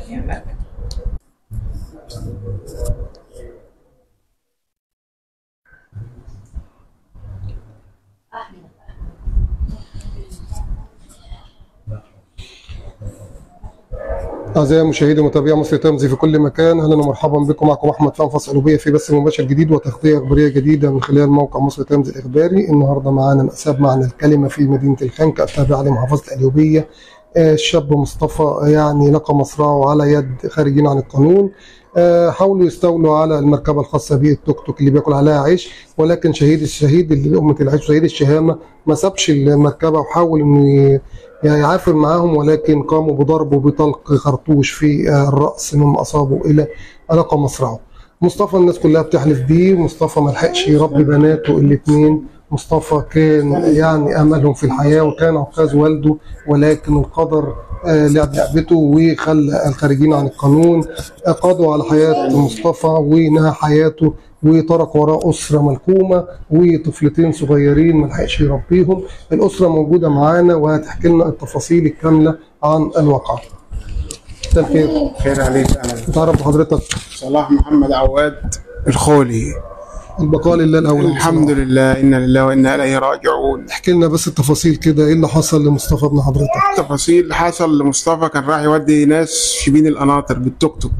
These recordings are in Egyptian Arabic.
أعزائي مشاهدي ومتابعي مصر تمزي في كل مكان أهلا ومرحبا بكم معكم أحمد في أنفس قلوبية في بث مباشر جديد وتغطية إخبارية جديدة من خلال موقع مصر تمزي الإخباري النهاردة معانا مأساة معنى الكلمة في مدينة الخنكة التابعة لمحافظة القليوبية آه، الشاب مصطفى يعني لقى مصرعه على يد خارجين عن القانون آه، حاولوا يستولوا على المركبة الخاصة به التوك توك اللي بياكل عليها عيش ولكن شهيد الشهيد اللي أمة العيش شهيد الشهامة ما سابش المركبة وحاول إنه ي- يعني يعافر معاهم ولكن قاموا بضربه بطلق خرطوش في آه، الرأس مما أصابه إلى ألقى مصرعه مصطفى الناس كلها بتحلف بيه مصطفى ما لحقش يربي بناته الاثنين مصطفى كان يعني املهم في الحياه وكان عكاز والده ولكن القدر آه، لعب لعبته وخلى الخارجين عن القانون آه، قضوا على حياه مصطفى ونهى حياته وترك وراه اسره ملكومه وطفلتين صغيرين ما لحقش يربيهم الاسره موجوده معانا وهتحكي لنا التفاصيل الكامله عن الواقعه مساء الخير خير عليك انا تعرف بحضرتك صلاح محمد عواد الخولي البقاء لله الاول الحمد لله انا لله وانا اليه راجعون احكي لنا بس التفاصيل كده ايه اللي حصل لمصطفى ابن حضرتك تفاصيل حصل لمصطفى كان راح يودي ناس شبين القناطر بالتوك توك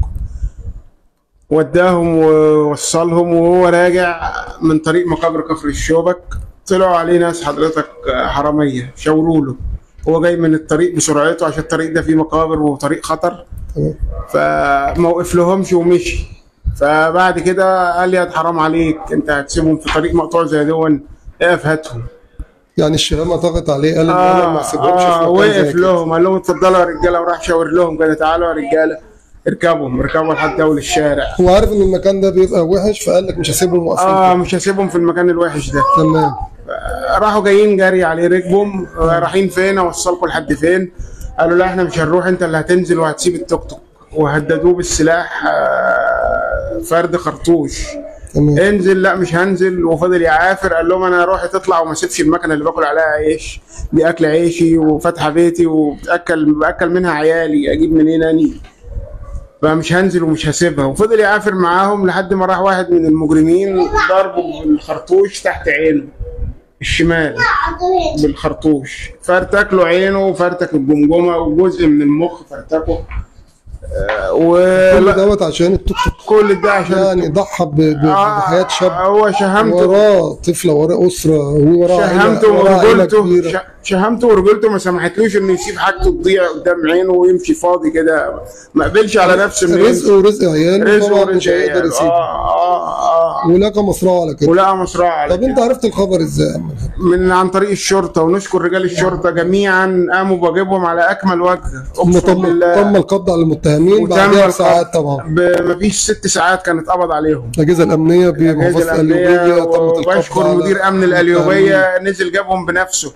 وداهم ووصلهم وهو راجع من طريق مقابر كفر الشوبك طلعوا عليه ناس حضرتك حراميه شاوروا له هو جاي من الطريق بسرعته عشان الطريق ده فيه مقابر وطريق خطر تمام فما وقف لهمش ومشي فبعد كده قال لي يا حرام عليك انت هتسيبهم في طريق مقطوع زي دون اقف هاتهم يعني الشهامه ضغط عليه قال ان انا ما اسيبهمش في آه مكان زي وقف كده. لهم قال لهم اتفضلوا يا رجاله وراح شاور لهم كده تعالوا يا رجاله اركبوا اركبوا لحد اول الشارع هو عارف ان المكان ده بيبقى وحش فقال لك مش هسيبهم واقفين اه مش هسيبهم في المكان الوحش ده تمام راحوا جايين جري عليه ركبهم آه، رايحين فين اوصلكم لحد فين قالوا لا احنا مش هنروح انت اللي هتنزل وهتسيب التوك توك وهددوه بالسلاح آه، فرد خرطوش تمام انزل لا مش هنزل وفضل يعافر قال لهم انا روحي تطلع وما اسيبش المكنه اللي باكل عليها عيش دي اكل عيشي وفاتحه بيتي وبتاكل باكل منها عيالي اجيب منين اني فمش هنزل ومش هسيبها وفضل يعافر معاهم لحد ما راح واحد من المجرمين ضربه بالخرطوش تحت عينه الشمال بالخرطوش فرتك له عينه وفرتك الجمجمه وجزء من المخ فرتكه آه، كل و دوت عشان التوك توك كل ده عشان يعني ضحى ب- ب- بحياه شاب هو شهمته وراه طفله وراه اسره ووراه عيلة- شهمته وراه عيله ورجولته كبيره ش- شهمته ورجولته ما سمحتلوش انه يسيب حاجته تضيع قدام عينه ويمشي فاضي كده ما قبلش على نفسه انه رزق ورزق عياله رزق طبعا ورزق مش هيقدر عياله. يسيبه اه اه اه ولقى مصرعه على كده ولقى مصراع على طب انت كده. عرفت الخبر ازاي يا عم الحاج؟ من عن طريق الشرطه ونشكر رجال الشرطه جميعا قاموا بواجبهم على اكمل وجه ثم اقسم تم بالله تم القبض على المتهمين وتم بعدها القبض. بساعات طبعا ب- مفيش ست ساعات كان اتقبض عليهم الاجهزه الامنيه الأجهزة بمحافظه الأمنية القليوبيه تمت القبض وبشكر على مدير أمن المتهمين. القليوبية نزل جابهم بنفسه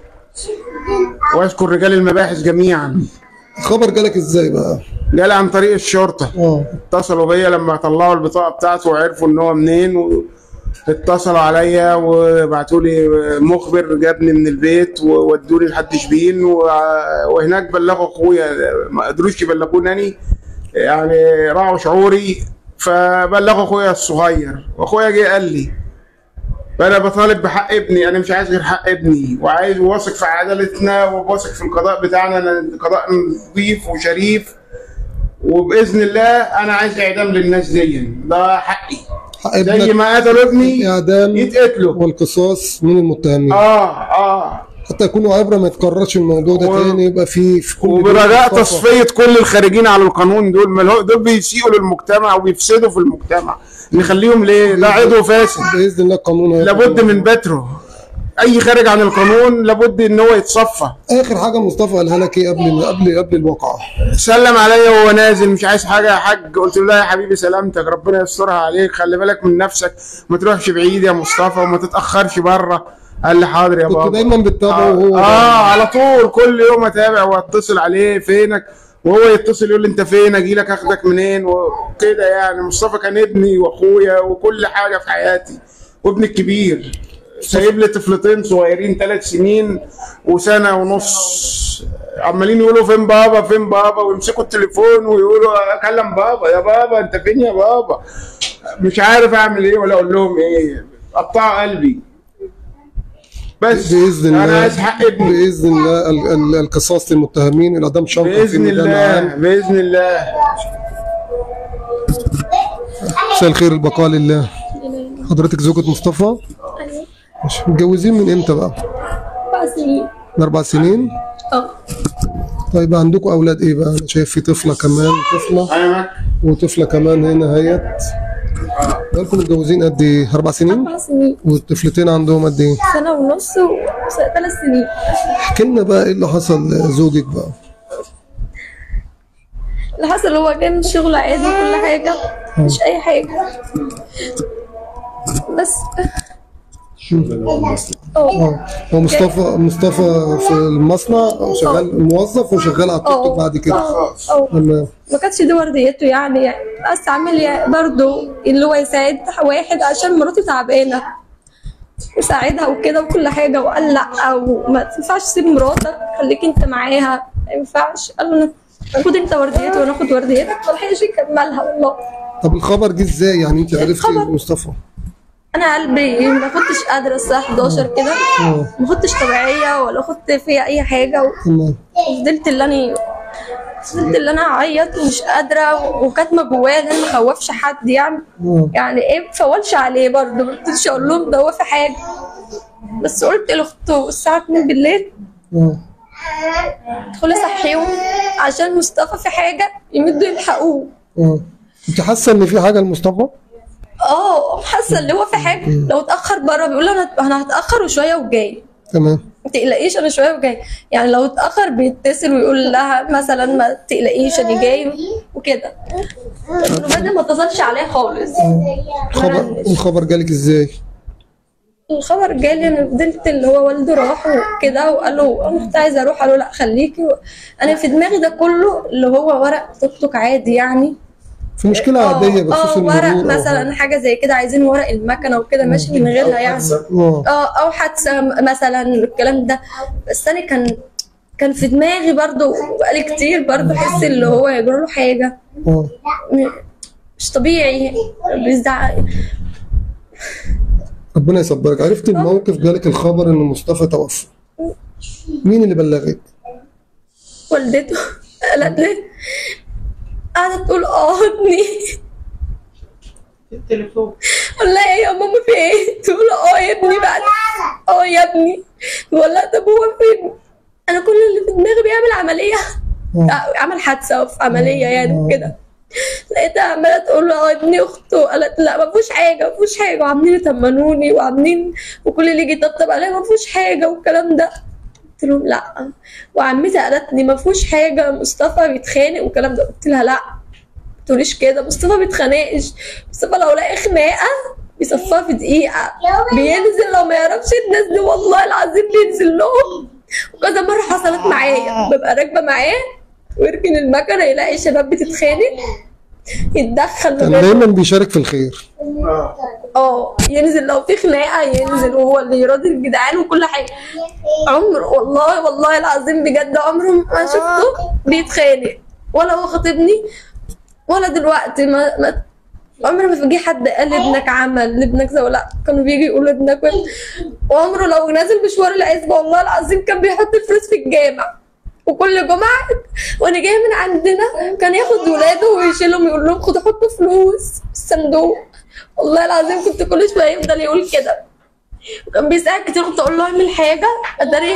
واشكر رجال المباحث جميعا الخبر جالك ازاي بقى؟ جالي عن طريق الشرطة اه اتصلوا بيا لما طلعوا البطاقة بتاعته وعرفوا ان هو منين و... اتصلوا عليا وبعتوا لي مخبر جابني من البيت وودوني لحد شبين و... وهناك بلغوا اخويا ما قدروش يبلغوني يعني راعوا شعوري فبلغوا اخويا الصغير واخويا جه قال لي فانا بطالب بحق ابني انا مش عايز غير حق ابني وعايز واثق في عدالتنا وواثق في القضاء بتاعنا أنا قضاء نظيف وشريف وباذن الله انا عايز اعدام للناس دي ده حقي حق زي ابنك ما قتلوا ابني اعدام يتقتلوا والقصاص من المتهمين اه اه حتى يكونوا عبره ما يتكررش الموضوع ده و- تاني يبقى في في كل وبرجاء بيت تصفيه كل الخارجين على القانون دول ما هو- دول بيسيئوا للمجتمع وبيفسدوا في المجتمع نخليهم ليه؟ ده عضو فاسد باذن الله القانون هيبقى لابد من بتره اي خارج عن القانون لابد ان هو يتصفى اخر حاجه مصطفى قالها لك ايه قبل قبل قبل الواقعه سلم عليا وهو نازل مش عايز حاجه يا حاج قلت له لا يا حبيبي سلامتك ربنا يسترها عليك خلي بالك من نفسك ما تروحش بعيد يا مصطفى وما تتاخرش بره قال لي حاضر يا كنت بابا دايما بتتابعه وهو اه على طول كل يوم اتابع واتصل عليه فينك وهو يتصل يقول لي انت فين اجي لك اخدك منين وكده يعني مصطفى كان ابني واخويا وكل حاجه في حياتي وابني الكبير سايب لي طفلتين صغيرين ثلاث سنين وسنه ونص عمالين يقولوا فين بابا فين بابا ويمسكوا التليفون ويقولوا اكلم بابا يا بابا انت فين يا بابا مش عارف اعمل ايه ولا اقول لهم ايه قطع قلبي بس باذن الله انا عايز حق ابني باذن الله ال- ال- القصاص للمتهمين الاعدام شنقه في باذن ميدان الله عام باذن الله مساء الخير البقاء لله حضرتك زوجة مصطفى ايوه ماشي. متجوزين من امتى بقى؟ اربع سنين من اربع سنين اه طيب عندكم اولاد ايه بقى؟ انا شايف في طفله كمان طفله انا معاك وطفله كمان هنا هيت بقالكم متجوزين قد ايه؟ اربع سنين؟ اربع سنين والطفلتين عندهم قد ايه؟ سنه ونص وثلاث سنين احكي لنا بقى ايه اللي حصل لزوجك بقى؟ اللي حصل هو جاي من الشغل عادي كل حاجه مش اي حاجه بس اه اه هو مصطفى مصطفى في المصنع شغال موظف وشغال على التيك توك بعد كده اه اه تمام ما كانتش دي ورديته يعني, يعني بس عامل يعني برضه اللي هو يساعد واحد عشان مراته تعبانه وساعدها وكده وكل حاجه وقال لا وما تنفعش تسيب مراتك خليك انت معاها ما ينفعش قال له أنا- خد انت ورديتي وانا اخد ورديتك ما لحقش يكملها والله طب الخبر جه ازاي يعني انت عرفتي الخبر- مصطفى؟ انا قلبي ما كنتش قادره الساعه 11 كده اه ما كنتش طبيعيه ولا خدت فيها اي حاجه تمام وفضلت اللي انا فضلت اللي انا اعيط ومش قادره وكاتمه جوايا ان انا ما اخوفش حد يعني اه يعني ايه ما فولش عليه برضه ما رضيتش اقول لهم ده هو في حاجه بس قلت لاخته الساعه 2 بالليل اه ادخلي صحيهم عشان مصطفى في حاجه يمدوا يلحقوه اه انت حاسه ان في حاجه لمصطفى؟ اه حاسه اللي هو في حاجه لو اتاخر بره بيقول له انا انا هتاخر وشويه وجاي تمام ما تقلقيش انا شويه وجاي يعني لو اتاخر بيتصل ويقول لها مثلا ما تقلقيش انا جاي وكده انه بدل ما اتصلش عليها خالص الخبر الخبر جالك ازاي؟ الخبر جالي انا فضلت اللي هو والده راح وكده وقال له انا كنت عايزه اروح قال له لا خليكي انا في دماغي ده كله اللي هو ورق توك توك عادي يعني في مشكله اه عاديه بخصوص اه ورق المرور أو مثلا حاجه زي كده عايزين ورق المكنه وكده ماشي من غيرها يعني اه اه او حادثه مثلا الكلام ده بس انا كان كان في دماغي برضو بقالي كتير برضو احس اللي هو يجرى له حاجه اه م- مش طبيعي بيزعق ربنا يصبرك عرفت الموقف جالك الخبر ان مصطفى توفى مين اللي بلغك؟ والدته قالت لي قعدت تقول اه ابني التليفون اقول لها ايه يا ماما في ايه؟ تقول اه يا ابني بعد اه يا ابني بقول لها طب هو فين؟ انا كل اللي في دماغي بيعمل عمليه آه، عمل حادثه في عمليه يعني وكده لقيتها عماله تقول له اه ابني اخته قالت لا ما فيهوش حاجه ما فيهوش حاجه وعاملين يطمنوني وعاملين وكل اللي يجي يطبطب عليا ما فيهوش حاجه والكلام ده قلت لهم لا وعمتي قالت لي ما فيهوش حاجه مصطفى بيتخانق والكلام ده قلت لها لا ما تقوليش كده مصطفى ما بيتخانقش مصطفى لو لقى خناقه بيصفها في دقيقه بينزل لو ما يعرفش الناس دي والله العظيم بينزل لهم وكذا مره حصلت معايا ببقى راكبه معاه ويركن المكنه يلاقي شباب بتتخانق يتدخل ما كان بينهم دايما بيشارك في الخير اه ينزل لو في خناقه ينزل وهو اللي يراضي الجدعان وكل حاجه عمر والله والله العظيم بجد عمره ما شفته بيتخانق ولا هو خاطبني ولا دلوقتي ما, ما عمر ما في حد قال لابنك عمل لابنك زي لا كانوا بيجي يقولوا ابنك وين. وعمره لو نازل مشوار العزبه والله العظيم كان بيحط الفلوس في الجامع وكل جمعة وانا جايه من عندنا كان ياخد ولاده ويشيلهم يقول لهم خدوا حطوا فلوس في الصندوق والله العظيم كنت كل شويه يفضل يقول كده وكان بيسأل كتير كنت اقول له اعمل حاجه اداري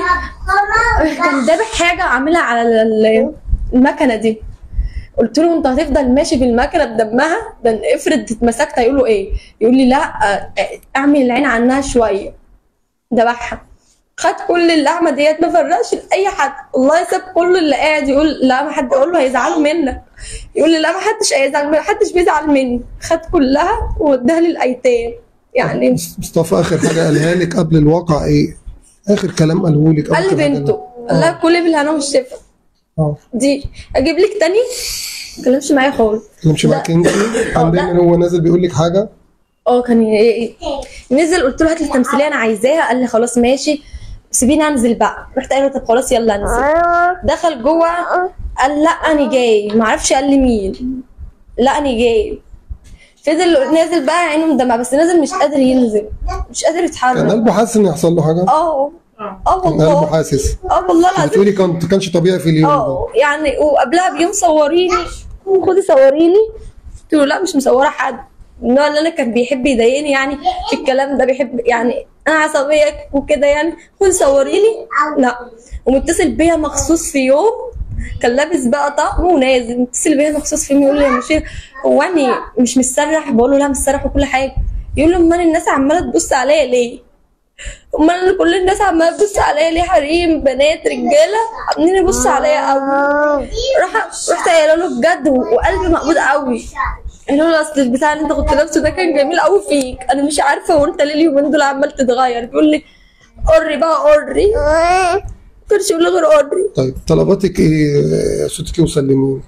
كان ذابح حاجه عاملها على ال- المكنه دي قلت له انت هتفضل ماشي بالمكنه بدمها ده افرض اتمسكت هيقولوا ايه يقول لي لا اه، اعمل العين عنها شويه ذبحها خد كل اللحمه ديت ما فرقش لاي حد والله ساب كل اللي قاعد يقول لا ما حد يقول له هيزعلوا منك يقول لي لا ما حدش هيزعل ما حدش بيزعل مني خد كلها واداها للايتام يعني مصطفى اخر حاجه قالها لك قبل الواقع ايه؟ اخر كلام قاله لك أو قال آخر حاجة لبنته قال لها كلي بالهنا والشفا اه دي اجيب لك تاني ما تكلمش معايا خالص تمشي لا. معاك انت اه، كان ده- دايما هو نازل بيقول لك حاجه اه كان ي- نزل قلت له هات لي التمثيليه انا عايزاها قال لي خلاص ماشي سيبيني انزل بقى رحت قايله طب خلاص يلا انزل دخل جوه قال لا انا جاي ما اعرفش قال لي مين لا انا جاي فضل نازل بقى عينه مدمعه بس نازل مش قادر ينزل مش قادر كان يتحرك قلبه حاسس ان يحصل له حاجه اه اه كان قلبه والله حاسس اه والله العظيم بتقولي كان كانش طبيعي في اليوم ده اه يعني وقبلها بيوم صوريني خدي صوريني قلت له لا مش مصوره حد النوع اللي انا كان بيحب يضايقني يعني في الكلام ده بيحب يعني انا عصبيه وكده يعني خدي صوريني لا ومتصل بيا مخصوص في يوم كان لابس بقى طقم ونازل متصل بيا مخصوص في يوم يقول لي يا مشير هو انا مش مستريح بقول له لا مستريح وكل حاجه يقول له امال الناس عماله تبص عليا ليه امال انا كل الناس عماله تبص عليا ليه حريم بنات رجاله عاملين يبصوا عليا قوي راح رحت قايله له بجد وقلبي مقبوض قوي قالوا له اصل البتاع اللي انت كنت لابسه ده كان جميل قوي فيك انا مش عارفه وانت ليه اليومين دول عمال تتغير بيقول لي قري بقى قري ما كانش يقول لي غير قري طيب طلباتك ايه صوتك يوصل لمين؟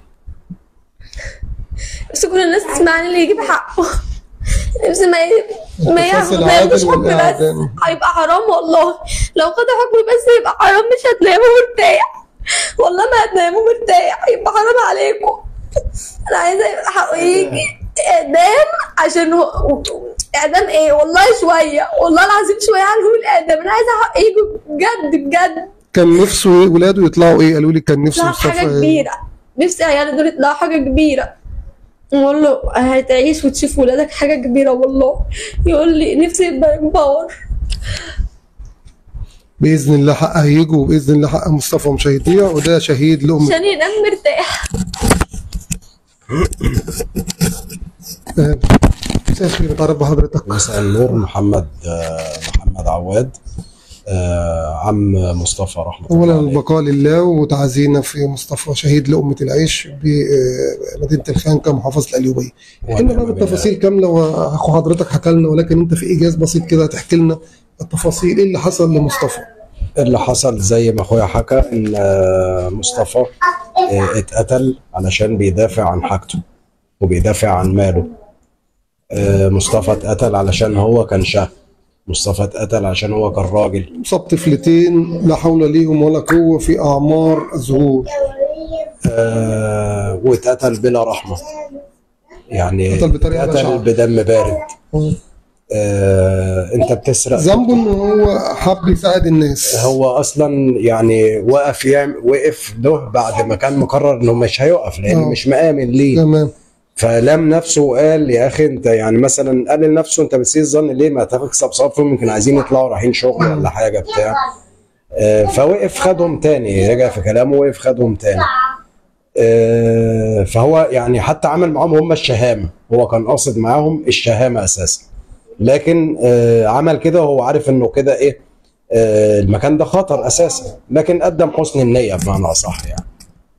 بس كل الناس تسمعني اللي يجيب حقه نفسي ما ي- ما القصاص ياخد- ما العادل ياخدش حكم بس والإعدام. هيبقى حرام والله لو خد حكم بس يبقى حرام مش هتناموا مرتاح والله ما هتناموا مرتاح يبقى حرام عليكم انا عايزه يبقى حقه يجي اعدام عشان هو اعدام ايه والله شويه والله العظيم شويه على الاعدام انا عايزه حقه يجي بجد بجد كان نفسه ولاده يطلعوا ايه؟ قالوا لي كان نفسه لا مصطفى حاجه إيه؟ كبيره نفسي عيالي دول يطلعوا حاجه كبيره نقول له هتعيش وتشوف ولادك حاجه كبيره والله يقول لي نفسي يبقى باور باذن الله حقه هيجوا وباذن الله حق مصطفى مش هيضيع وده شهيد لأم عشان ينام مرتاح آه، مساء الخير اتعرف بحضرتك مساء النور محمد آه، محمد عواد آه، عم مصطفى رحمه اولا الله عليه البقاء لله وتعزينا في مصطفى شهيد لأمة العيش بمدينة الخانقة محافظة القليوبية احكي لنا بقى بالتفاصيل كاملة واخو حضرتك حكى لنا ولكن انت في ايجاز بسيط كده هتحكي لنا التفاصيل ايه اللي حصل لمصطفى اللي حصل زي ما اخويا حكى ان آه، مصطفى آه، اتقتل علشان بيدافع عن حاجته وبيدافع عن ماله آه، مصطفى اتقتل علشان هو كان شاب مصطفى اتقتل عشان هو كان راجل صاب طفلتين لا حول ليهم ولا قوة في أعمار الظهور آه، واتقتل بلا رحمه يعني اتقتل بطريقة بشعة. اتقتل بدم بارد آه، انت بتسرق ذنبه ان هو حب يساعد الناس هو اصلا يعني وقف يعمل وقف له بعد ما كان مقرر انه مش هيقف لانه آه. مش مآمن ليه تمام فلام نفسه وقال يا اخي انت يعني مثلا قال لنفسه انت بتسيء الظن ليه ما تكسب صفهم يمكن عايزين يطلعوا رايحين شغل ولا حاجه بتاع آه، فوقف خدهم تاني رجع في كلامه وقف خدهم تاني آه، فهو يعني حتى عمل معاهم هم الشهامه هو كان قاصد معاهم الشهامه اساسا لكن آه، عمل كده وهو عارف انه كده ايه آه، المكان ده خطر اساسا لكن قدم حسن النيه بمعنى اصح يعني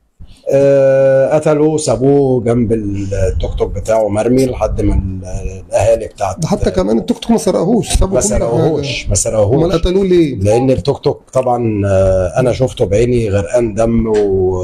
آه، قتلوه سابوه جنب التوك توك بتاعه مرمي لحد ما ال- الاهالي بتاعت ده حتى كمان التوك توك ما سرقهوش سابوا ما كل حاجة. سرقوهوش ما امال سرقوهوش قتلوه ليه؟ لان التوك توك طبعا آه، انا شفته بعيني غرقان دم و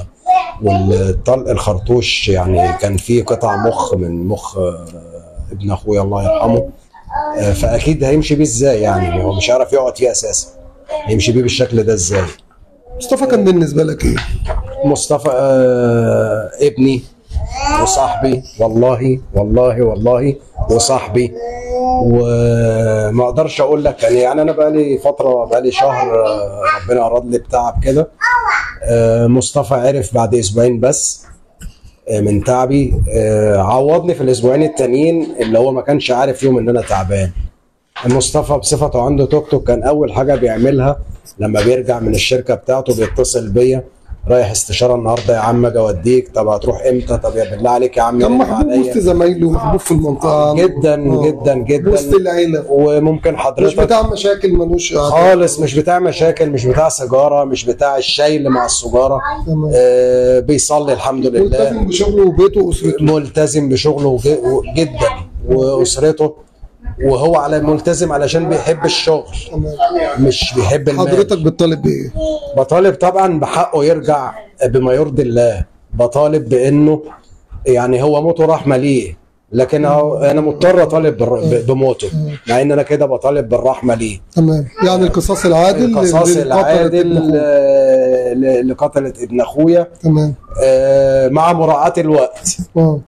والطلق الخرطوش يعني كان فيه قطع مخ من مخ آه، ابن اخويا الله يرحمه آه، فاكيد هيمشي بيه ازاي يعني هو مش هيعرف يقعد فيه اساسا هيمشي بيه بالشكل ده ازاي مصطفى كان بالنسبة لك ايه؟ مصطفى آه ابني وصاحبي والله والله والله وصاحبي وما اقدرش اقول لك يعني, يعني انا بقالي فتره بقالي شهر آه، ربنا اراد لي بتعب كده آه مصطفى عرف بعد اسبوعين بس آه، من تعبي آه عوضني في الاسبوعين التانيين اللي هو ما كانش عارف يوم ان انا تعبان مصطفى بصفته عنده توك توك كان اول حاجه بيعملها لما بيرجع من الشركه بتاعته بيتصل بيا رايح استشاره النهارده يا عم اجي اوديك طب هتروح امتى طب يا بالله عليك يا عم كان رن محبوب عليا. وسط زمايله محبوب في المنطقة جدا آه. جدا جدا وسط العيلة وممكن مش حضرتك بتاع مشاكل ملوش قعدة. خالص مش بتاع مشاكل مش بتاع سيجاره مش بتاع الشاي اللي مع السجاره تمام. آه بيصلي الحمد لله ملتزم بشغله وبيته واسرته ملتزم بشغله وج- جدا واسرته وهو على ملتزم علشان بيحب الشغل تمام. مش بيحب المال حضرتك بتطالب بايه؟ بطالب طبعا بحقه يرجع بما يرضي الله بطالب بانه يعني هو موته رحمه ليه لكن هو انا مضطر اطالب بالر- ب- بموته مع ان انا كده بطالب بالرحمه ليه تمام يعني القصاص العادل القصاص للي قتلت العادل ابن أخوه. آه، اللي قتلت ابن اخويا تمام آه، مع مراعاه الوقت اه